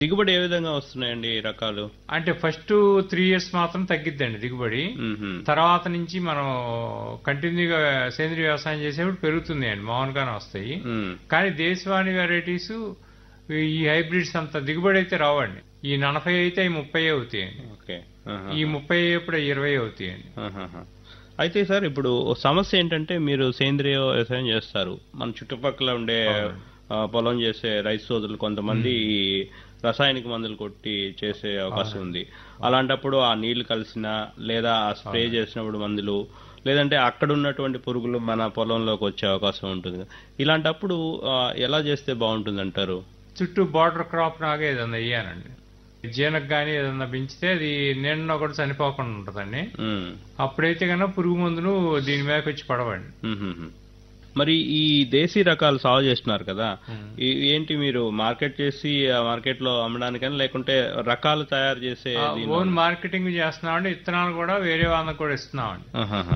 దిగుబడి ఏ విధంగా వస్తున్నాయండి ఈ రకాలు అంటే ఫస్ట్ త్రీ ఇయర్స్ మాత్రం తగ్గిద్దండి దిగుబడి మ్మ్హ. తర్వాత నుంచి మనం కంటిన్యూగా సేంద్రీయ వ్యవసాయం చేసేప్పుడు పెరుగుతుంది అండి మామూలుగానే వస్తాయి మ్మ్. కానీ దేశవాణి వెరైటీస్ ఈ హైబ్రిడ్స్ అంత దిగుబడి అయితే రావండి ఈ నలభై అయితే ఈ ముప్పై అవుతాయండి ఓకే ఆహా. ఈ ముప్పై అప్పుడు ఇరవై అవుతాయండి ఆహాహా. అయితే సార్ ఇప్పుడు ఓ సమస్య ఏంటంటే మీరు సేంద్రియ వ్యవసాయం చేస్తారు మన చుట్టుపక్కల ఉండే ఆ, పొలం చేసే రైతు సోదరులు కొంతమంది ఈ రసాయనిక మందులు కొట్టి చేసే అవకాశం ఉంది అలాంటప్పుడు ఆ నీళ్లు కలిసిన లేదా ఆ స్ప్రే చేసినప్పుడు మందులు లేదంటే అక్కడ ఉన్నటువంటి పురుగులు మన పొలంలోకి వచ్చే అవకాశం ఉంటుంది ఇలాంటప్పుడు ఆ, ఎలా చేస్తే బాగుంటుంది అంటారు చుట్టూ బార్డర్ క్రాప్ లాగా ఏదన్నా వేయాలండి జీనకు కానీ ఏదన్నా పెంచితే అది నీళ్ళలో కూడా చనిపోకుండా ఉంటుందండి ఉమ్. అప్పుడైతే కన్నా పురుగు మందులు దీని మీదకి వచ్చి పడవండి మ్మ్హ్మ్. మరి ఈ దేశీ రకాలు సాగు చేస్తున్నారు కదా ఈ- ఏంటి మీరు మార్కెట్ చేసి ఆ మార్కెట్ లో అమ్మడానికని లేకుంటే రకాలు తయారు చేసే దీని- ఓన్ మార్కెటింగ్ చేస్తున్నామండి ఇత్తనాలు కూడా వేరే వాళ్ళకి కూడా ఇస్తున్నామండి ఆహాహా.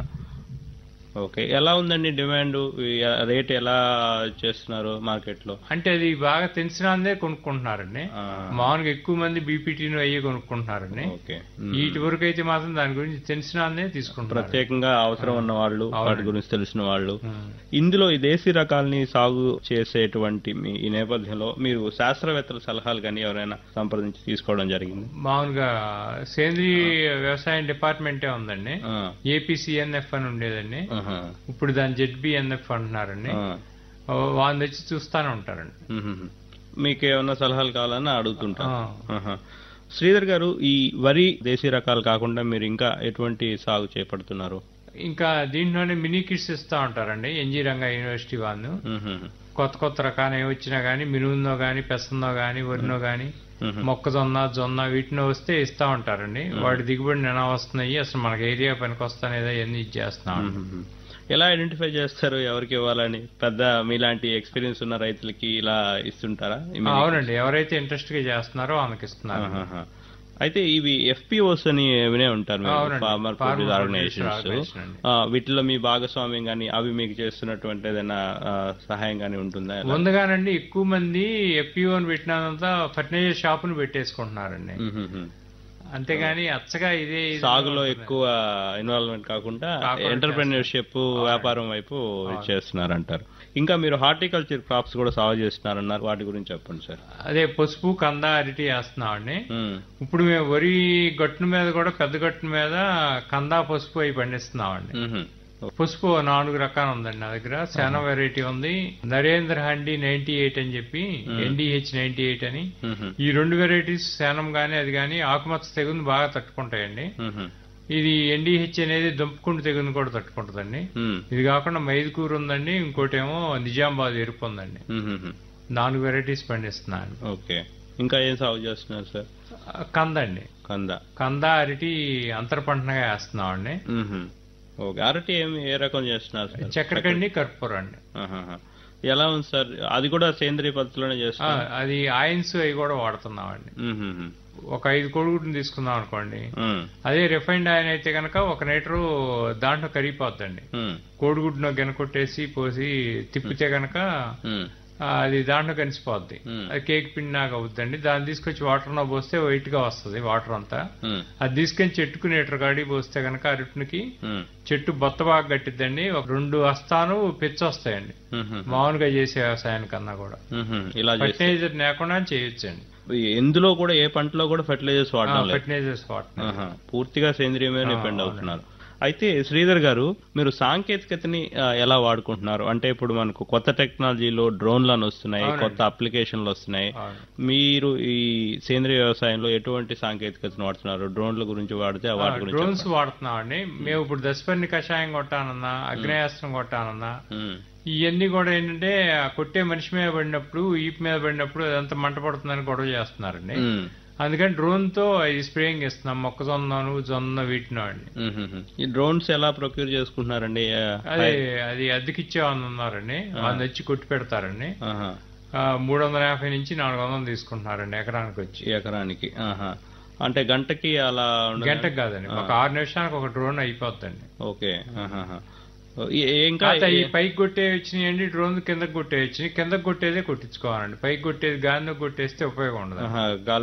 ఓకే ఎలా ఉందండి డిమాండ్ రేట్ ఎలా చేస్తున్నారు మార్కెట్ లో అంటే అది బాగా తెలిసినందే కొనుక్కుంటున్నారండి ఆ, మామూలుగా ఎక్కువ మంది బీపీటీని అయ్యి కొనుక్కుంటున్నారండి ఓకే వీటి వరకు అయితే మాత్రం దాని గురించి తెలిసినందే తీసుకుంటున్నారు ప్రత్యేకంగా అవసరం ఉన్న వాళ్ళు వాటి గురించి తెలిసిన వాళ్ళు ఉం. ఇందులో ఈ దేశీ రకాలని సాగు చేసేటువంటి మీ ఈ నేపథ్యంలో మీరు శాస్త్రవేత్తల సలహాలు కానీ ఎవరైనా సంప్రదించి తీసుకోవడం జరిగింది మామూలుగా సేంద్రీయ వ్యవసాయం డిపార్ట్మెంటే ఉందండి ఆ, ఏపీసీఎన్ఎఫ్ అని ఉండేదండి ఆహా, ఇప్పుడు దాని జెడ్బిఎన్ఎఫ్ అంటున్నారండి ఆ. వాళ్ళు వచ్చి చూస్తానే ఉంటారండి మ్మ్. మీకు ఏమన్నా సలహాలు కావాలని అడుగుతుంటా ఆ. ఆహా. శ్రీధర్ గారు ఈ వరి దేశీ రకాలు కాకుండా మీరు ఇంకా ఎటువంటి సాగు చేపడుతున్నారు ఇంకా దీంట్లోనే మినీ కిట్స్ ఇస్తా ఉంటారండి ఎన్జీ రంగా యూనివర్సిటీ వాళ్ళు మ్మ్. కొత్త కొత్త రకాలు ఏమి వచ్చినా కానీ మినుగుందో కానీ పెసందో కానీ వరినో కానీ మ్మ్. మొక్కజొన్న జొన్న వీటిని వస్తే ఇస్తా ఉంటారండి వాటి దిగుబడి ఎలా వస్తున్నాయి అసలు మనకి ఏరియా పనికి వస్తానేదో ఇవన్నీ ఇచ్చేస్తున్నాం మ్మ్. ఎలా ఐడెంటిఫై చేస్తారు ఎవరికి ఇవ్వాలని పెద్ద మీలాంటి ఎక్స్పీరియన్స్ ఉన్న రైతులకి ఇలా ఇస్తుంటారా ఈ మీ- అవునండి ఎవరైతే ఇంట్రెస్ట్ గా చేస్తున్నారో వాళ్ళకి ఇస్తున్నారు ఆహాహా. అయితే ఇవి ఎఫ్పిఓస్ అని వినే ఉంటారు మీరు, అవునండి. Farmer Farmer produce Producer organisations Organization అండి. ఆ, వీటిలో మీ భాగస్వామ్యం కానీ అవి మీకు చేస్తున్నటువంటి ఏదైనా ఆ, సహాయం కానీ ఉంటుందా ఎలా? ముందుగానండి ఎక్కువ మంది ఎఫ్పిఓని పెట్టినంత ఫర్టిలైజర్ షాపును పెట్టేసుకుంటున్నారండి మ్మ్. అంతేగాని అచ్చగా ఇదే ఇది సాగులో ఎక్కువ ఇన్వాల్వ్మెంట్ కాకుండా కాకుండా ఎంటర్ప్రెన్యూర్షిప్ వ్యాపారం వైపు చేస్తున్నారంటారు ఇంకా మీరు హార్టికల్చర్ క్రాప్స్ కూడా సాగు చేస్తున్నారన్నారు వాటి గురించి చెప్పండి సార్ అదే పసుపు కంద అరటి వేస్తున్నామండి మ్మ్. ఇప్పుడు మేము వరి గట్టున మీద కూడా పెద్ద గట్టున మీద కంద పసుపు అవి పండిస్తున్నామండి మ్మ్. పసుపు నాలుగు రకాలు ఉందండి నా దగ్గర శానా వెరైటీ ఉంది నరేంద్ర హండి నైన్టీ ఎయిట్ అని చెప్పి ఎన్డిహెచ్ నైన్టీ ఎయిట్ అని మ్మ్. ఈ రెండు వెరైటీస్ శానం గానీ అది గానీ ఆకుమచ్చ తెగుని బాగా తట్టుకుంటాయండి మ్మ్. ఇది ఎన్డిహెచ్ అనేది దుంపకుండు తెగుని కూడా తట్టుకుంటుందండి మ్మ్. ఇది కాకుండా మైదుకూరు ఉందండి ఇంకోటి ఏమో నిజామాబాద్ ఎరుపు ఉందండి మ్మ్. నాలుగు వెరైటీస్ పండిస్తున్నాను ఓకే ఇంకా ఏం సాగు చేస్తున్నారు సార్ కందండి కంద కంద అరటి అంతర పంటగా వేస్తున్నామండి మ్మ్. ఓకే అరటి ఏమి ఏ రకం చేస్తున్నారు సార్ చక్కెరకండి కర్పూరం అండి ఆహాహా. ఎలా ఉంది సార్ అది కూడా సేంద్రియ పద్ధతిలోనే ఆ, చేస్తున్నారు అది ఆయిన్స్ అవి కూడా వాడుతున్నామండి మ్మ్. ఒక ఐదు కోడిగుడ్డుని తీసుకుందాం అనుకోండి మ్మ్. అదే రిఫైన్డ్ ఆయిల్ అయితే కనుక ఒక లీటరు దాంట్లో కరిగిపోద్దండి మ్మ్. కోడిగుడ్డును గెనకొట్టేసి పోసి తిప్పితే కనుక మ్మ్. ఆ, అది దాంట్లో కలిసిపోద్ది మ్మ్. అది కేక్ పిండి లాగా అవుద్దండి దాన్ని తీసుకొచ్చి వాటర్ లో పోస్తే వైట్ గా వస్తుంది వాటర్ అంతా మ్మ్. అది తీసుకొని చెట్టుకు లీటర్ కాడి పోస్తే కనుక అరటికి మ్మ్. చెట్టు బొత్త బాగా గట్టిద్దండి ఒక రెండు వస్తాను పిచ్చి వస్తాయండి మ్మ్. మామూలుగా చేసే వ్యవసాయానికన్నా కూడా మ్మ్. ఇలా చేస్తే ఫర్టిలైజర్ లేకుండా చేయొచ్చండి ఎందులో కూడా ఏ పంటలో కూడా ఫెర్టిలైజర్స్ వాడడం లేదు ఫర్టిలైజర్స్ వాడుతున్నాం ఆహా. పూర్తిగా సేంద్రియ మీద ఆ, డిపెండ్ అవునండి. అవుతున్నారు అయితే శ్రీధర్ గారు మీరు సాంకేతికతని ఆ, ఎలా వాడుకుంటున్నారు అంటే ఇప్పుడు మనకు కొత్త టెక్నాలజీలో డ్రోన్లు అని వస్తున్నాయి అవునండి. కొత్త అప్లికేషన్లు వస్తున్నాయి అవును. మీరు ఈ సేంద్రియ వ్యవసాయంలో ఎటువంటి సాంకేతికతను వాడుతున్నారు డ్రోన్ల గురించి వాడితే ఆ వాటి గురించి డ్రోన్స్ వాడుతున్నామండి మేము ఇప్పుడు దశపర్ణి కషాయం కొట్టానన్నా అగ్నేయాస్త్రం కొట్టానన్నా చెప్పండి. మ్మ్. ఇవన్నీ కూడా ఏంటంటే ఆ కొట్టే మనిషి మీద పడినప్పుడు ఈపు మీద పడినప్పుడు అదంతా మంట పడుతుందని గొడవ చేస్తున్నారండి మ్మ్. అందుకని డ్రోన్ తో ఈ స్ప్రేయింగ్ ఇస్తున్నాం మొక్కజొన్నను జొన్న వీటినో అండి మ్మ్. ఈ డ్రోన్స్ ఎలా ప్రొక్యూర్ చేసుకుంటున్నారండి ఆ, అదే అది అద్దెకిచ్చే వాళ్ళు ఉన్నారండి వాళ్ళు వచ్చి కొట్టి పెడతారండి ఆహా. మూడు వందల యాభై నుంచి నాలుగు వందలు తీసుకుంటున్నారండి ఎకరానికి వచ్చి ఎకరానికి ఆహా. అంటే గంటకి అలా ఉండదా? గంటకు కాదండి ఒక ఆరు నిమిషానికి ఒక డ్రోన్ అయిపోద్దండి ఓకే ఆహాహా. ఈ- ఇంకా కాకపోతే ఈ పైకి కొట్టే వచ్చినాయండి డ్రోన్ కిందకి కొట్టే వచ్చినాయి కిందకి కొట్టేదే కొట్టించుకోవాలండి పైకి కొట్టేది గాలిలో కొట్టేస్తే ఉపయోగం ఉండదు ఆహా, గాలి